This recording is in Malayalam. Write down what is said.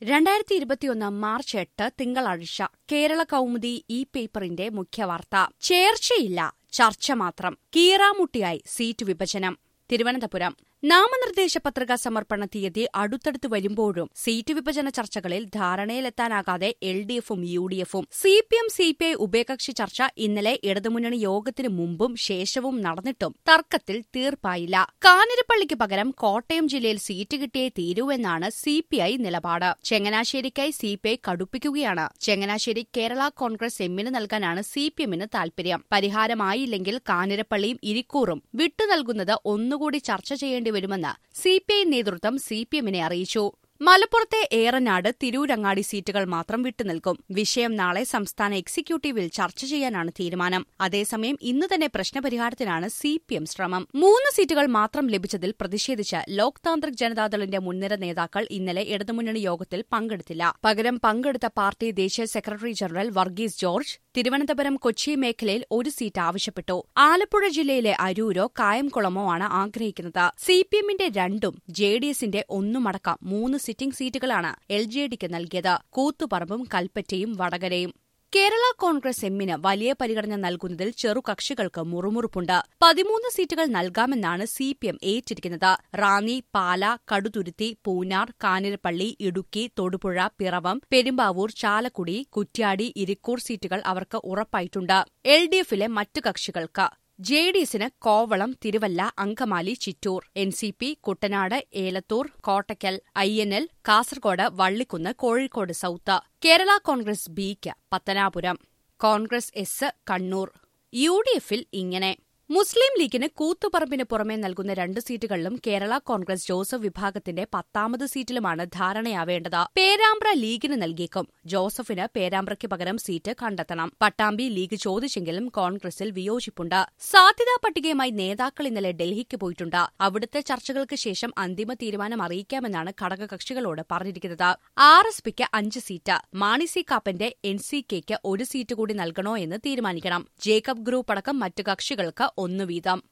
രണ്ടായിരത്തി ഇരുപത്തിയൊന്ന് മാർച്ച് എട്ട് തിങ്കളാഴ്ച കേരള കൗമുദി ഇ പേപ്പറിന്റെ മുഖ്യവാർത്ത ചേർച്ചയില്ല ചർച്ച മാത്രം കീറാമുട്ടിയായി സീറ്റ് വിഭജനം തിരുവനന്തപുരം നാമനിർദ്ദേശ പത്രികാ സമർപ്പണ തീയതി അടുത്തടുത്ത് വരുമ്പോഴും സീറ്റ് വിഭജന ചർച്ചകളിൽ ധാരണയിലെത്താനാകാതെ എൽ ഡി എഫും യു ഡി എഫും C P M C P I ഉഭയകക്ഷി ചർച്ച ഇന്നലെ ഇടതുമുന്നണി യോഗത്തിന് മുമ്പും ശേഷവും നടന്നിട്ടും തർക്കത്തിൽ തീർപ്പായില്ല കാഞ്ഞിരപ്പള്ളിക്ക് പകരം കോട്ടയം ജില്ലയിൽ സീറ്റ് കിട്ടിയേ തീരൂവെന്നാണ് സി പി ഐ നിലപാട് ചങ്ങനാശ്ശേരിക്കായി സി പി ഐ കടുപ്പിക്കുകയാണ് ചങ്ങനാശ്ശേരി കേരള കോൺഗ്രസ് എമ്മിന് നൽകാനാണ് സി പി എമ്മിന് താൽപര്യം പരിഹാരമായില്ലെങ്കിൽ കാഞ്ഞിരപ്പള്ളിയും ഇരിക്കൂറും വിട്ടുനൽകുന്നത് ഒന്നുകൂടി ചർച്ച ചെയ്യേണ്ടി വരുമെന്ന് സി പി ഐ നേതൃത്വം സി പി എമ്മിനെ അറിയിച്ചു മലപ്പുറത്തെ ഏറനാട് തിരൂരങ്ങാടി സീറ്റുകൾ മാത്രം വിട്ടുനിൽക്കും വിഷയം നാളെ സംസ്ഥാന എക്സിക്യൂട്ടീവിൽ ചർച്ച ചെയ്യാനാണ് തീരുമാനം അതേസമയം ഇന്ന് തന്നെ പ്രശ്നപരിഹാരത്തിനാണ് സി പി എം ശ്രമം മൂന്ന് സീറ്റുകൾ മാത്രം ലഭിച്ചതിൽ പ്രതിഷേധിച്ച് ലോക് താന്ത്രിക് ജനതാദളിന്റെ മുൻനിര നേതാക്കൾ ഇന്നലെ ഇടതുമുന്നണി യോഗത്തിൽ പങ്കെടുത്തില്ല പകരം പങ്കെടുത്ത പാർട്ടി ദേശീയ secretary general Varghese George Thiruvananthapuram Kochi മേഖലയിൽ ഒരു സീറ്റ് ആവശ്യപ്പെട്ടു ആലപ്പുഴ ജില്ലയിലെ അരൂരോ കായംകുളമോ ആണ് ആഗ്രഹിക്കുന്നത് സി പി എമ്മിന്റെ രണ്ടും ജെ ഡി എസിന്റെ ഒന്നുമടക്കം മൂന്ന് സിറ്റിംഗ് സീറ്റുകളാണ് എൽ ജെ ഡിക്ക് നൽകിയത് കൂത്തുപറമ്പും കൽപ്പറ്റയും വടകരയും കേരള കോൺഗ്രസ് എമ്മിന് വലിയ പരിഗണന നൽകുന്നതിൽ ചെറുകക്ഷികൾക്ക് മുറുമുറുപ്പുണ്ട് പതിമൂന്ന് സീറ്റുകൾ നൽകാമെന്നാണ് സി പി എം ഏറ്റിരിക്കുന്നത് റാന്നി പാല കടുതുരുത്തി പൂനാർ കാഞ്ഞിരപ്പള്ളി ഇടുക്കി തൊടുപുഴ പിറവം പെരുമ്പാവൂർ ചാലക്കുടി കുറ്റ്യാടി ഇരിക്കൂർ സീറ്റുകൾ അവർക്ക് ഉറപ്പായിട്ടുണ്ട് എൽ ഡി എഫിലെ മറ്റു കക്ഷികൾക്ക് ജെ ഡി എസിന് Kovalam Thiruvalla Angamaly Chittur N C P Kuttanad Elathur Kottakkal I N L Kasaragod Vallikkunnu Kozhikode south Kerala Congress ബിക്ക് Pathanapuram Congress S Kannur U D എഫിൽ ഇങ്ങനെ മുസ്ലിം ലീഗിന് കൂത്തുപറമ്പിന് പുറമെ നൽകുന്ന രണ്ട് സീറ്റുകളിലും കേരള കോൺഗ്രസ് ജോസഫ് വിഭാഗത്തിന്റെ പത്താമത് സീറ്റിലുമാണ് ധാരണയാവേണ്ടത് പേരാമ്പ്ര ലീഗിന് നൽകിയേക്കും ജോസഫിന് പേരാമ്പ്രയ്ക്ക് പകരം സീറ്റ് കണ്ടെത്തണം പട്ടാമ്പി ലീഗ് ചോദിച്ചെങ്കിലും കോൺഗ്രസിൽ വിയോജിപ്പുണ്ട് സാധ്യതാ പട്ടികയുമായി നേതാക്കൾ ഇന്നലെ ഡൽഹിക്ക് പോയിട്ടുണ്ട് അവിടുത്തെ ചർച്ചകൾക്ക് ശേഷം അന്തിമ തീരുമാനം അറിയിക്കാമെന്നാണ് ഘടകകക്ഷികളോട് പറഞ്ഞിരിക്കുന്നത് ആർ എസ് പിക്ക് അഞ്ച് സീറ്റ് മാണി സി കാപ്പന്റെ എൻ സി കെക്ക് ഒരു സീറ്റ് കൂടി നൽകണോ എന്ന് തീരുമാനിക്കണം ജേക്കബ് ഗ്രൂപ്പ് അടക്കം മറ്റു കക്ഷികൾക്ക് ഒന്ന് വീതം